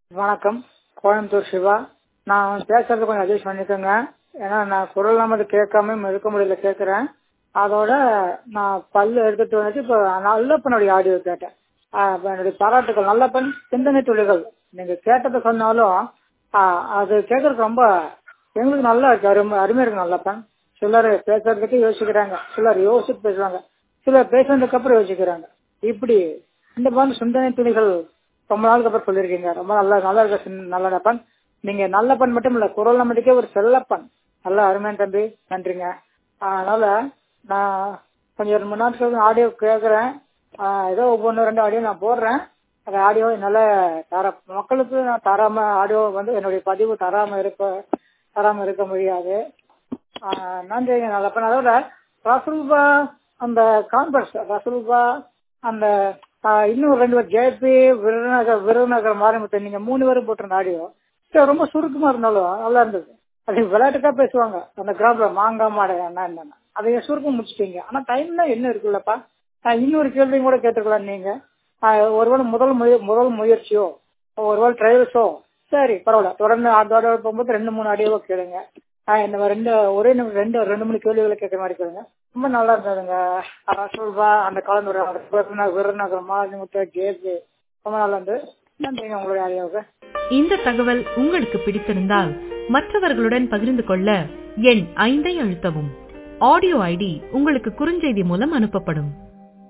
வணக்கம் கோயம்புத்தூர் சிவா நான் பேசுறது கொஞ்சம் அட்ஜஸ்ட் பண்ணிக்கோங்க ஏன்னா நான் குரல் நமது கேட்காம இருக்க முடியல கேட்குறேன் அதோட நான் பல்லு எடுத்துட்டு வந்துட்டு இப்போ நல்ல பெண்ணுடைய ஆடியோ கேட்டேன் ஆஹ் அப்ப என்னுடைய பாராட்டுகள் நல்ல பெண் சிந்தனை துளிகள் நீங்க கேட்டதை சொன்னாலும் ஆஹ் அது கேட்கறதுக்கு ரொம்ப எங்களுக்கு நல்லா இருக்கு அருமை அருமையா இருக்கு நல்ல பெண் சிலர் பேசுறதுக்கு யோசிக்கிறாங்க சிலர் யோசிச்சு பேசுவாங்க சிலர் பேசுனதுக்கு அப்புறம் யோசிக்கிறாங்க இப்படி இந்த மாதிரி சிந்தனை துளிகள் ரொம்ப நாளுக்கு அப்புறம் சொல்லியிருக்கீங்க ரொம்ப நல்லா நல்லா இருக்க சின்- நல்ல நப்பன் நீங்க நல்ல பண் மட்டும் இல்ல குரல் நம்பிக்கை ஒரு செல்லப்பன் நல்ல அருமையான தம்பி நன்றிங்க அதனால நான் கொஞ்சம் ஒரு மணி நேரத்துக்கு ஆடியோ கேட்கறேன் ஏதோ ஒவ்வொன்று ரெண்டு ஆடியோ நான் போடுறேன் அந்த ஆடியோ என்னால தர மக்களுக்கு நான் தராம ஆடியோ வந்து என்னுடைய பதிவு தராம இருக்க தராம இருக்க முடியாது ஆஹ் நன்றிங்க நல்ல பண்ண அதோட ரசூல்பா அந்த கான்பரன்ஸ் ரசூல்பா அந்த ஆஹ் இன்னும் ரெண்டு பேர் ஜேபி விருதுநகர் விருதுநகர் மாரிமுத்து நீங்க மூணு பேரும் போட்டிருந்த ஆடியோ ரொம்ப சுருக்கமா இருந்தாலும் நல்லா இருந்தது அது விளையாட்டுக்கா பேசுவாங்க அந்த கிராமத்துல மாங்காய் மாடை என்ன என்னன்னு அதை சுருக்கம் முடிச்சிட்டீங்க ஆனா டைம்ல என்ன இருக்குல்லப்பா ஆஹ் இன்னொரு கேள்வியும் கூட கேட்டுக்கலாம் நீங்க ஆஹ் ஒருவேளை முதல் முய முதல் முயற்சியோ ஒருவேளை ட்ரைவல்ஸோ சரி பரவாயில்ல தொடர்ந்து அதோட போகும்போது ரெண்டு மூணு அடியோ கேளுங்க ஆஹ் இந்த மாதிரி ரெண்டு ஒரே நிமிஷம் ரெண்டு ரெண்டு மூணு கேள்விகளை கேட்கற மாதிரி கேளுங்க ரொம்ப நல்லா இருந்ததுங்க ரசூல்பா அந்த கலந்துரை விருதுநகர் மாநிலமுத்த ஜேபி ரொம்ப நல்லா இருந்தது நன்றிங்க உங்களுடைய ஆடியோவுக்கு இந்த தகவல் உங்களுக்கு பிடித்திருந்தால் மற்றவர்களுடன் பகிர்ந்து கொள்ள எண் ஐந்தை அழுத்தவும் ஆடியோ ஐடி உங்களுக்கு குறுஞ்செய்தி மூலம் அனுப்பப்படும்